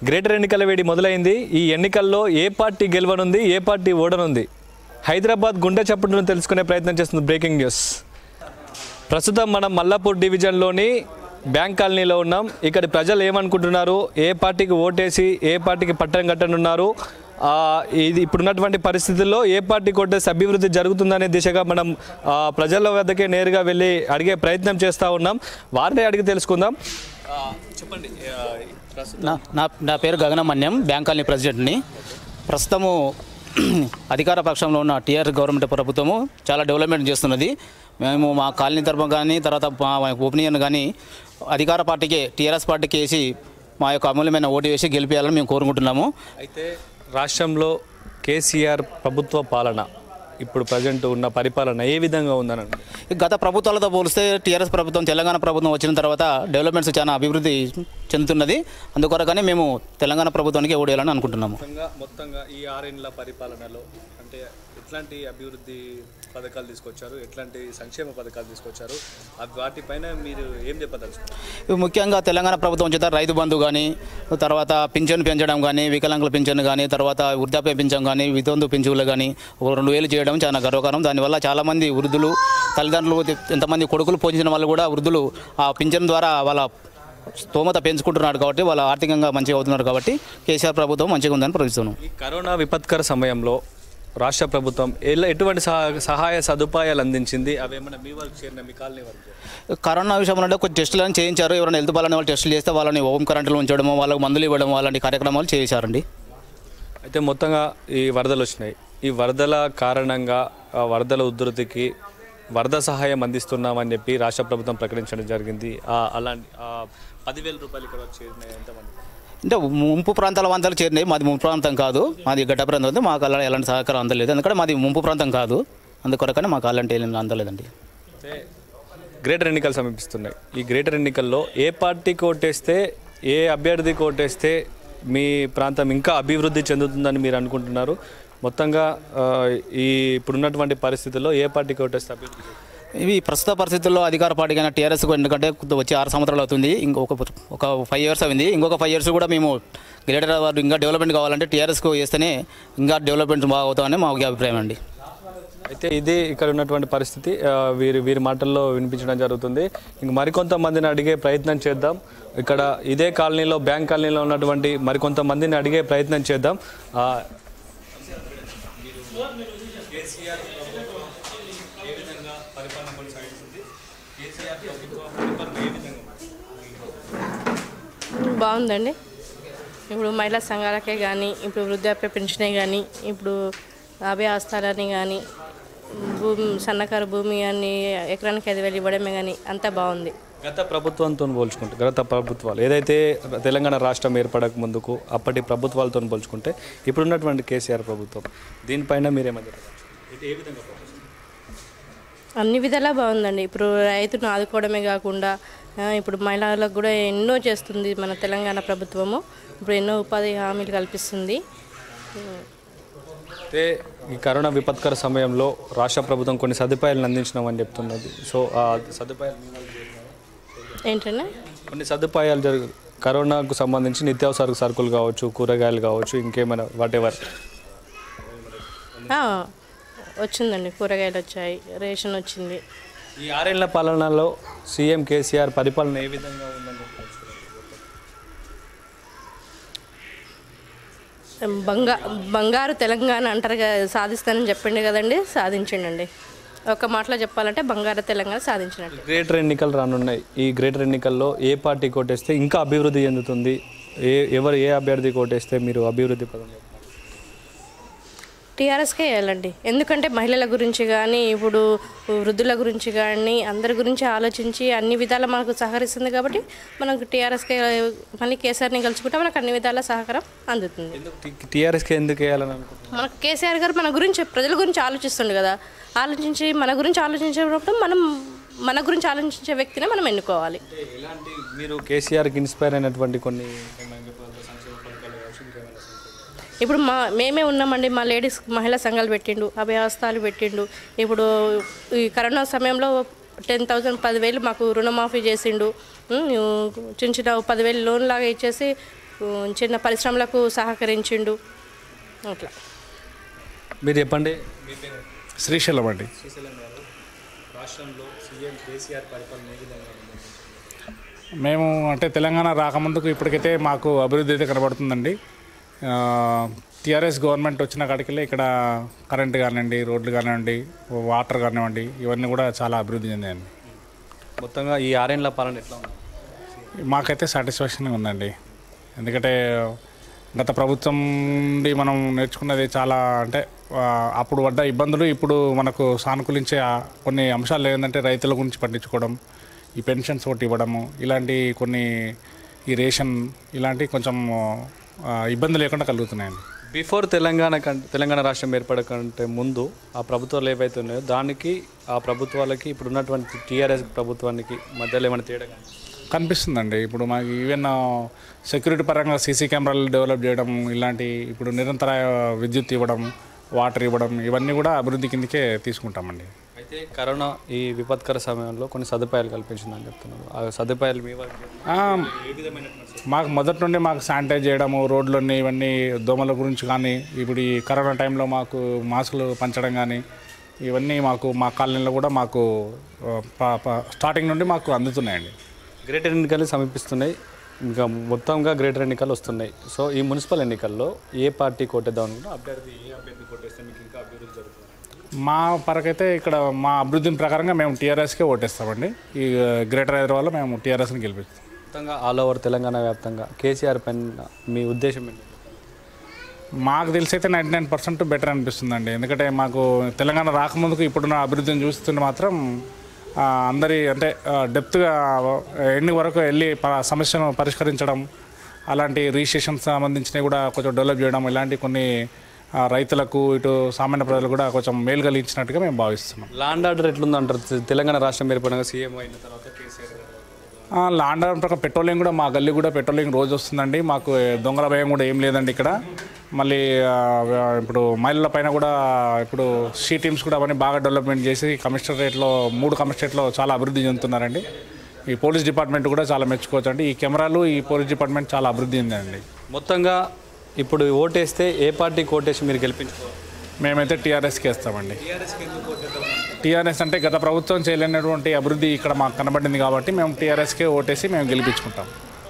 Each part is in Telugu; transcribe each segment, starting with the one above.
గ్రేటర్ ఎన్నికల వేడి మొదలైంది ఈ ఎన్నికల్లో ఏ పార్టీ గెలవనుంది ఏ పార్టీ ఓడనుంది హైదరాబాద్ గుండె చప్పుడును తెలుసుకునే ప్రయత్నం చేస్తుంది బ్రేకింగ్ న్యూస్ ప్రస్తుతం మనం మల్లాపూర్ డివిజన్లోని బ్యాంక్ కాలనీలో ఉన్నాం ఇక్కడి ప్రజలు ఏమనుకుంటున్నారు ఏ పార్టీకి ఓటేసి ఏ పార్టీకి పట్టం కట్టనున్నారు ఆ, ఇది ఇప్పుడున్నటువంటి పరిస్థితుల్లో ఏ పార్టీ కొట్టేసి అభివృద్ధి జరుగుతుందనే దిశగా మనం ఆ, ప్రజల వద్దకే నేరుగా వెళ్ళి అడిగే ప్రయత్నం చేస్తూ ఉన్నాం వారిని అడిగి తెలుసుకుందాం ఆ, చెప్పండి ఆ, ప్రస్తుతం నా నా నా పేరు గగనమన్యం బ్యాంక్ కాలనీ ప్రెసిడెంట్ని ప్రస్తుతము అధికార పక్షంలో ఉన్న టీఆర్ గవర్నమెంట్ ప్రభుత్వము చాలా డెవలప్మెంట్ చేస్తున్నది మేము మా కాలనీ తరఫున కానీ తర్వాత మా ఒపీనియన్ కానీ అధికార పార్టీకి టీఆర్ఎస్ పార్టీకి వేసి మా యొక్క అమూల్యమైన ఓటు వేసి గెలిపించాలని మేము కోరుకుంటున్నాము అయితే రాష్ట్రంలో కేసీఆర్ ప్రభుత్వ పాలన ఇప్పుడు ప్రజెంట్ ఉన్న పరిపాలన ఏ విధంగా ఉందని అనుకుంటున్నారు? గత ప్రభుత్వాలతో పోలిస్తే టీఆర్ఎస్ ప్రభుత్వం తెలంగాణ ప్రభుత్వం వచ్చిన తర్వాత డెవలప్మెంట్స్ చాలా అభివృద్ధి చెందుతున్నది అందుకొరకనే మేము తెలంగాణ ప్రభుత్వానికి ఓటు వేయాలని అనుకుంటున్నాము మొత్తంగా మొత్తంగా ఈ ఆరేండ్ల పరిపాలనలో అంటే ఎట్లాంటి అభివృద్ధి పథకాలు తీసుకొచ్చారు ఎట్లాంటి సంక్షేమ పథకాలు తీసుకొచ్చారు అవి వాటిపైన మీరు ఏం చెప్పదలుచుకున్నారు ఇవి ముఖ్యంగా తెలంగాణ ప్రభుత్వం చేత రైతు బంధు కానీ తర్వాత పింఛన్ పెంచడం కానీ వికలాంగుల పింఛన్ కానీ తర్వాత వృద్ధాప్య పింఛన్ కానీ వితంతు పింఛన్లు కానీ ఒక రెండు వేలు చేయడం చాలా గర్వకారం దానివల్ల చాలామంది వృద్ధులు తల్లిదండ్రులు ఎంతమంది కొడుకులు పోషించిన వాళ్ళు కూడా వృద్ధులు ఆ పింఛన్ ద్వారా వాళ్ళ స్తోమత పెంచుకుంటున్నారు కాబట్టి వాళ్ళు ఆర్థికంగా మంచిగా అవుతున్నారు కాబట్టి కేసీఆర్ ప్రభుత్వం మంచిగా ఉందని ప్రవచిస్తున్నాం ఈ కరోనా విపత్కర సమయంలో రాష్ట్ర ప్రభుత్వం ఎలా ఎటువంటి సహా- సహాయ సదుపాయాలు అందించింది అవి ఏమైనా మీ వరకు చేరిన మీ కాలనీ వరకు చేరినా? కరోనా విషయంలో అంటే కొన్ని టెస్టులను చేయించారు ఎవరైనా హెల్త్ బాలని వాళ్ళు టెస్టులు చేస్తే వాళ్ళని హోమ్ కరెంట్లో ఉంచడము వాళ్ళకి మందులు ఇవ్వడం అలాంటి కార్యక్రమాలు చేశారండి అయితే మొత్తంగా ఈ వరదలు వచ్చినాయి ఈ వరదల కారణంగా ఆ వరదల ఉధృతికి వరద సహాయం అందిస్తున్నామని చెప్పి రాష్ట్ర ప్రభుత్వం ప్రకటించడం జరిగింది ఆ అలాంటి ఆ పదివేల రూపాయలు ఇక్కడ వచ్చి చేరినాయి ఎంతమంది అంటే ముంపు ప్రాంతాల వంతలు చేరినాయి మాది ముంపు ప్రాంతం కాదు మాది గడ్డ ప్రాంతం ఉంది మాకు అలా ఎలాంటి సహకారం అందలేదు ఎందుకంటే మాది ముంపు ప్రాంతం కాదు అందుకొరకనే మాకు అలాంటి ఏం అందలేదండి అయితే గ్రేటర్ ఎన్నికలు సమీపిస్తున్నాయి ఈ గ్రేటర్ ఎన్నికల్లో ఏ పార్టీకి ఓటేస్తే ఏ అభ్యర్థికి ఓటేస్తే మీ ప్రాంతం ఇంకా అభివృద్ధి చెందుతుందని మీరు అనుకుంటున్నారు మొత్తంగా ఆ, ఈ ఇప్పుడున్నటువంటి పరిస్థితుల్లో ఏ పార్టీకి ఓటేస్తే అభివృద్ధి చెందుతుంది? ఇవి ప్రస్తుత పరిస్థితుల్లో అధికార పార్టీ కానీ టీఆర్ఎస్ ఎందుకంటే కొద్ది వచ్చి ఆరు సంవత్సరాలు అవుతుంది ఇంకొక ఒక ఫైవ్ ఇయర్స్ అయింది ఇంకొక ఫైవ్ ఇయర్స్ కూడా మేము గ్రేటర్ వారు ఇంకా డెవలప్మెంట్ కావాలంటే టీఆర్ఎస్కు వేస్తేనే ఇంకా డెవలప్మెంట్ బాగా అవుతామని మా అభిప్రాయం అండి అయితే ఇది ఇక్కడ ఉన్నటువంటి పరిస్థితి ఆ, వీరి వీరి మాటల్లో వినిపించడం జరుగుతుంది ఇంక మరికొంతమందిని అడిగే ప్రయత్నం చేద్దాం ఇక్కడ ఇదే కాలనీలో బ్యాంక్ కాలనీలో ఉన్నటువంటి మరికొంతమందిని అడిగే ప్రయత్నం చేద్దాం ఆ, బాగుందండి ఇప్పుడు మహిళా సంఘాలకే కానీ ఇప్పుడు వృద్ధాప్య పెన్షనే కానీ ఇప్పుడు అభయ ఆస్థానాన్ని కానీ భూమి సన్నకారు భూమి అని ఎకరానికి ఐదు వేలు ఇవ్వడమే కానీ అంతా బాగుంది గత ప్రభుత్వంతో పోల్చుకుంటే గత ప్రభుత్వాలు ఏదైతే తెలంగాణ రాష్ట్రం ఏర్పడక ముందుకు అప్పటి ప్రభుత్వాలతో పోల్చుకుంటే ఇప్పుడున్నటువంటి కేసీఆర్ ప్రభుత్వం దీనిపైన మీరేమంటారు ఇది ఏ విధంగా పోల్చుకుంటారు? అన్ని విధాలా బాగుందండి ఇప్పుడు రైతును ఆదుకోవడమే కాకుండా ఆ, ఇప్పుడు మహిళలకు కూడా ఎన్నో చేస్తుంది మన తెలంగాణ ప్రభుత్వము ఇప్పుడు ఎన్నో ఉపాధి హామీలు కల్పిస్తుంది అయితే ఈ కరోనా విపత్కర సమయంలో రాష్ట్ర ప్రభుత్వం కొన్ని సదుపాయాలను అందించినామని చెప్తున్నది సో ఆ సదుపాయాలు మీ వరకు చేరినాయా? ఏంటంటే కొన్ని సదుపాయాలు జరుగు కరోనాకు సంబంధించి నిత్యావసర సరుకులు కావచ్చు కూరగాయలు కావచ్చు ఇంకేమైనా వాట్ ఎవర్ ఆ, వచ్చిందండి కూరగాయలు వచ్చాయి రేషన్ వచ్చింది ఈ ఆరేళ్ల పాలనలో సీఎం కేసీఆర్ పరిపాలన ఏ విధంగా ఉందని చెప్పవచ్చు బంగా బంగారు తెలంగాణ అంటారు కదా సాధిస్తానని చెప్పిండు కదండి సాధించిండండి ఒక మాటలో చెప్పాలంటే బంగారు తెలంగాణ సాధించినట్టు గ్రేటర్ ఎన్నికలు రానున్నాయి ఈ గ్రేటర్ ఎన్నికల్లో ఏ పార్టీ కోటేస్తే ఇంకా అభివృద్ధి చెందుతుంది ఏ ఎవరు ఏ అభ్యర్థి కోటేస్తే మీరు అభివృద్ధి పదం టీఆర్ఎస్కే వేయాలండి ఎందుకంటే మహిళల గురించి కానీ ఇప్పుడు వృద్ధుల గురించి కానీ అందరి గురించి ఆలోచించి అన్ని విధాలా మనకు సహకరిస్తుంది కాబట్టి మనకు టీఆర్ఎస్కే మళ్ళీ కేసీఆర్ని కలుసుకుంటే మనకు అన్ని విధాల సహకారం అందుతుంది ఎందుకు టీఆర్ఎస్కి ఎందుకు వేయాలని అనుకుంటున్నారు మనకు కేసీఆర్ గారు మన గురించి ప్రజల గురించి ఆలోచిస్తుండు కదా ఆలోచించి మన గురించి ఆలోచించేటప్పుడు మనం మన గురించి ఆలోచించే వ్యక్తినే మనం ఎన్నుకోవాలి అంటే ఎలాంటి మీరు కేసీఆర్కి ఇన్స్పైర్ అయినటువంటి కొన్ని ఏమైనా చెప్పగలరా? సంక్షేమ పథకాలు కావచ్చు ఇంకేమైనా సంక్షేమ ఇప్పుడు మా మేమే ఉన్నామండి మా లేడీస్ మహిళా సంఘాలు పెట్టిండు అభయహస్తాలు పెట్టిండు ఇప్పుడు ఈ కరోనా సమయంలో టెన్ థౌజండ్ పదివేలు మాకు రుణమాఫీ చేసిండు ఉమ్, చిన్న చిన్న పదివేలు లోన్ లాగా ఇచ్చేసి ఉమ్, చిన్న పరిశ్రమలకు సహకరించిండు అట్లా మీరు చెప్పండి మీ పేరు శ్రీశైలం అండి శ్రీశైలం గారు రాష్ట్రంలో సీఎం కేసీఆర్ పరిపాలన ఏ విధంగా ఉంది మేము అంటే తెలంగాణ రాకముందుకు ఇప్పటికైతే మాకు అభివృద్ధి అయితే కనబడుతుందండి టీఆర్ఎస్ గవర్నమెంట్ వచ్చిన కాడికెళ్ళి ఇక్కడ కరెంట్ కానివ్వండి రోడ్లు కానివ్వండి వాటర్ కానివ్వండి ఇవన్నీ కూడా చాలా అభివృద్ధి చెందాయండి మొత్తంగా ఈ ఆరేండ్ల పాలన ఎట్లా ఉంది మాకైతే సాటిస్ఫాక్షన్ ఉందండి ఎందుకంటే గత ప్రభుత్వం నుండి మనం నేర్చుకున్నది చాలా అంటే ఆ, అప్పుడు పడ్డ ఇబ్బందులు ఇప్పుడు మనకు సానుకూలించే ఆ కొన్ని అంశాలు ఏంటంటే రైతుల గురించి పట్టించుకోవడం ఈ పెన్షన్స్ ఒకటి ఇవ్వడము ఇలాంటి కొన్ని ఈ రేషన్ ఇలాంటి కొంచెం ఆ, ఇబ్బంది లేకుండా కలుగుతున్నాయండి బిఫోర్ తెలంగాణ కంటే తెలంగాణ రాష్ట్రం ఏర్పడకంటే ముందు ఆ ప్రభుత్వాలు ఏవైతే ఉన్నాయో దానికి ఆ ప్రభుత్వాలకి ఇప్పుడు ఉన్నటువంటి టీఆర్ఎస్ ప్రభుత్వానికి మధ్యలో ఏమైనా తేడా కనిపిస్తుందా? కనిపిస్తుందండి ఇప్పుడు మాకు ఈవెన్ సెక్యూరిటీ పరంగా సీసీ కెమెరాలు డెవలప్ చేయడం ఇలాంటి ఇప్పుడు నిరంతర విద్యుత్ ఇవ్వడం వాటర్ ఇవ్వడం ఇవన్నీ కూడా అభివృద్ధి కిందకే తీసుకుంటామండి అయితే కరోనా ఈ విపత్కర సమయంలో కొన్ని సదుపాయాలు కల్పించిందని చెప్తున్నారు ఆ సదుపాయాలు మీ వరకు ఆ, మాకు మొదటి నుండి మాకు శానిటైజ్ చేయడము రోడ్లన్నీ ఇవన్నీ దోమల గురించి కానీ ఇప్పుడు ఈ కరోనా టైంలో మాకు మాస్కులు పంచడం కానీ ఇవన్నీ మాకు మా కాలనీలో కూడా మాకు ఆ, ప- ప- స్టార్టింగ్ నుండి మాకు అందుతున్నాయండి గ్రేటర్ ఎన్నికలు సమీపిస్తున్నాయి ఇంకా మొత్తంగా గ్రేటర్ ఎన్నికలు వస్తున్నాయి సో ఈ మున్సిపల్ ఎన్నికల్లో ఏ పార్టీ కొట్టేద్దాం అనుకుంటే అభ్యర్థి ఏ అభ్యర్థి కొట్టేస్తే మీకు ఇంకా అభివృద్ధి జరుగుతుంది మా పరకైతే ఇక్కడ మా అభివృద్ధి ప్రకారంగా మేము టీఆర్ఎస్కే ఓటేస్తామండి ఈ గ్రేటర్ హైదరాబాద్లో మేము టీఆర్ఎస్ని గెలిపిస్తాం మొత్తంగా ఆల్ ఓవర్ తెలంగాణ వ్యాప్తంగా కేసీఆర్ పైన మీ ఉద్దేశం ఏంటి మాకు తెలిసి అయితే నైంటీ నైన్ పర్సెంట్ బెటర్ అనిపిస్తుందండి ఎందుకంటే మాకు తెలంగాణ రాకముందుకు ఇప్పుడున్న అభివృద్ధిని చూస్తుంటే మాత్రం ఆ, అందరి అంటే డెప్త్గా ఎన్ని వరకు వెళ్ళి ప- సమస్యను పరిష్కరించడం అలాంటి రిజిస్ట్రేషన్ సంబంధించినవి కూడా కొంచెం డెవలప్ చేయడం ఇలాంటి కొన్ని ఆ, రైతులకు ఇటు సామాన్య ప్రజలకు కూడా కొంచెం మేలు కలిగించినట్టుగా మేము భావిస్తున్నాం లాండ్ ఆర్డర్ ఎట్లుందంటారు తె- తెలంగాణ రాష్ట్రం ఏర్పడిన సీఎం అయిన తర్వాత కేసీఆర్ గారు ఆ, లాండ్ ఆర్డర్ ప్రకారం పెట్రోలింగ్ కూడా మా గల్లీ కూడా పెట్రోలింగ్ రోజు వస్తుందండి మాకు దొంగల భయం కూడా ఏం లేదండి ఇక్కడ మళ్ళీ ఆ, ఇప్పుడు మహిళల పైన కూడా ఇప్పుడు సీ టీమ్స్ కూడా అవన్నీ బాగా డెవలప్మెంట్ చేసి కమిషనరేట్లో మూడు కమిషనరేట్లో చాలా అభివృద్ధి చెందుతున్నారండి ఈ పోలీస్ డిపార్ట్మెంట్ కూడా చాలా మెచ్చుకోవచ్చు అండి ఈ కెమెరాలు ఈ పోలీస్ డిపార్ట్మెంట్ చాలా అభివృద్ధి చెందండి మొత్తంగా ఇప్పుడు ఓటేస్తే ఏ పార్టీ కోటేసి మీరు గెలిపించుకోవాలి మేమైతే టీఆర్ఎస్కి వేస్తామండి టీఆర్ఎస్ అంటే గత ప్రభుత్వం చేయలేనటువంటి అభివృద్ధి ఇక్కడ మాకు కనబడింది కాబట్టి మేము టీఆర్ఎస్కే ఓటేసి మేము గెలిపించుకుంటాం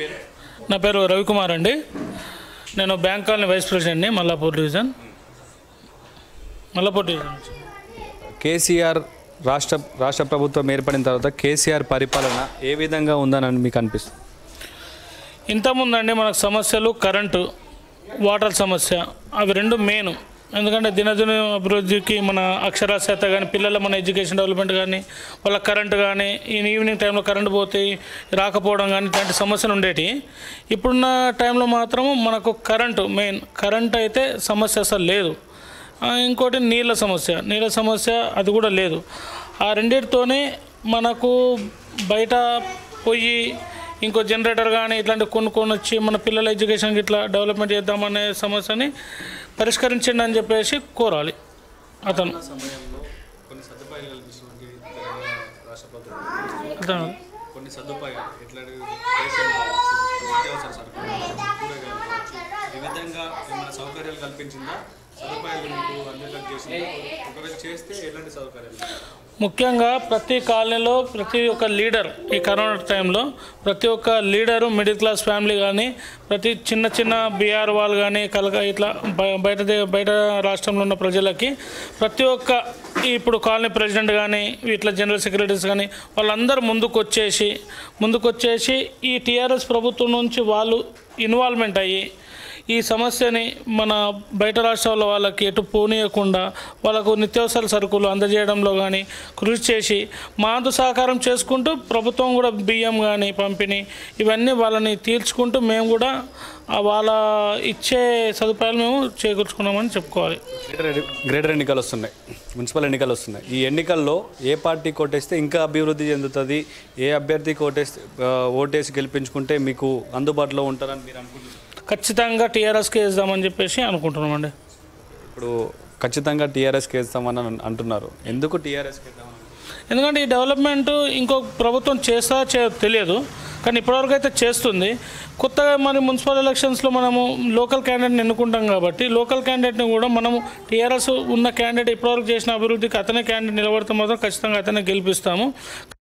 నా పేరు రవికుమార్ అండి నేను బ్యాంక్ కాలనీ వైస్ ప్రెసిడెంట్ని మల్లాపూర్ డివిజన్ మల్లాపూర్ డివిజన్ నుంచి. కేసీఆర్ రాష్ట్ర రాష్ట్ర ప్రభుత్వం ఏర్పడిన తర్వాత కేసీఆర్ పరిపాలన ఏ విధంగా ఉందని మీకు అనిపిస్తుంది ఇంతకుముందండి మనకు సమస్యలు కరెంటు వాటర్ సమస్య అవి రెండు మెయిన్ ఎందుకంటే దినదిన అభివృద్ధికి మన అక్షరాస్యత కానీ పిల్లల మన ఎడ్యుకేషన్ డెవలప్మెంట్ కానీ వాళ్ళ కరెంటు కానీ ఈ ఈవినింగ్ టైంలో కరెంటు పోతే రాకపోవడం కానీ ఇట్లాంటి సమస్యలు ఉండేటి ఇప్పుడున్న టైంలో మాత్రం మనకు కరెంటు మెయిన్ కరెంట్ అయితే సమస్య అసలు లేదు ఆ, ఇంకోటి నీళ్ళ సమస్య నీళ్ళ సమస్య అది కూడా లేదు ఆ రెండింటితోనే మనకు బయట పొయ్యి ఇంకో జనరేటర్ కానీ ఇట్లాంటివి కొనుక్కొని వచ్చి మన పిల్లల ఎడ్యుకేషన్కి ఇట్లా డెవలప్మెంట్ చేద్దామనే సమస్యని పరిష్కరించండి అని చెప్పేసి కోరాలి అతను అతను కొన్ని సదుపాయాలు ఎట్లా రేషన్ కావచ్చు నిత్యావసర సరుకులు కావచ్చు కూరగాయలు కావచ్చు ఈ విధంగా ఏమైనా సౌకర్యాలు కల్పించిందా సదుపాయాలు మీకు అందరికీ చేసిందా ఒకవేళ చేస్తే ఎలాంటి సౌకర్యాలు ముఖ్యంగా ప్రతి కాలనీలో ప్రతి ఒక్క లీడర్ ఈ కరోనా టైంలో ప్రతి ఒక్క లీడరు మిడిల్ క్లాస్ ఫ్యామిలీ కానీ ప్రతి చిన్న చిన్న బీఆర్ వాళ్ళు కానీ కలక ఇట్లా బ- బయట దే- బయట రాష్ట్రంలో ఉన్న ప్రజలకి ప్రతి ఒక్క ఇప్పుడు కాలనీ ప్రెసిడెంట్ కానీ ఇట్లా జనరల్ సెక్రటరీస్ కానీ వాళ్ళందరూ ముందుకు వచ్చేసి ముందుకు వచ్చేసి ఈ టీఆర్ఎస్ ప్రభుత్వం నుంచి వాళ్ళు ఇన్వాల్వ్మెంట్ అయ్యి ఈ సమస్యని మన బయట రాష్ట్రాల వాళ్ళకి ఎటు పోనీయకుండా వాళ్ళకు నిత్యావసర సరుకులు అందజేయడంలో కానీ కృషి చేసి మా అంతు సహకారం చేసుకుంటూ ప్రభుత్వం కూడా బియ్యం కానీ పంపిణీ ఇవన్నీ వాళ్ళని తీర్చుకుంటూ మేము కూడా ఆ వాళ్ళ ఇచ్చే సదుపాయాలు మేము చేకూర్చుకున్నామని చెప్పుకోవాలి గ్రేటర్ ఎన్ని- గ్రేటర్ ఎన్నికలు వస్తున్నాయి మున్సిపల్ ఎన్నికలు వస్తున్నాయి ఈ ఎన్నికల్లో ఏ పార్టీ కోటేస్తే ఇంకా అభివృద్ధి చెందుతుంది ఏ అభ్యర్థికి ఓటేస్తే ఆ, ఓటేసి గెలిపించుకుంటే మీకు అందుబాటులో ఉంటారని మీరు అనుకుంటున్నారు ఖచ్చితంగా టీఆర్ఎస్కి వేద్దామని చెప్పేసి అనుకుంటున్నామండి ఇప్పుడు ఖచ్చితంగా టీఆర్ఎస్కి వేస్తామని అన్- అంటున్నారు ఎందుకు టీఆర్ఎస్కి వేద్దామని ఎందుకంటే ఈ డెవలప్మెంట్ ఇంకో ప్రభుత్వం చేస్తా చే తెలియదు కానీ ఇప్పటివరకు అయితే చేస్తుంది కొత్తగా మరి మున్సిపల్ ఎలక్షన్స్లో మనము లోకల్ క్యాండిడేట్ని ఎన్నుకుంటాం కాబట్టి లోకల్ క్యాండిడేట్ని కూడా మనము టీఆర్ఎస్ ఉన్న క్యాండిడేట్ ఇప్పటివరకు చేసిన అభివృద్ధికి అతనే క్యాండిడేట్ నిలబడితే మాత్రం ఖచ్చితంగా అతనే గెలిపిస్తాము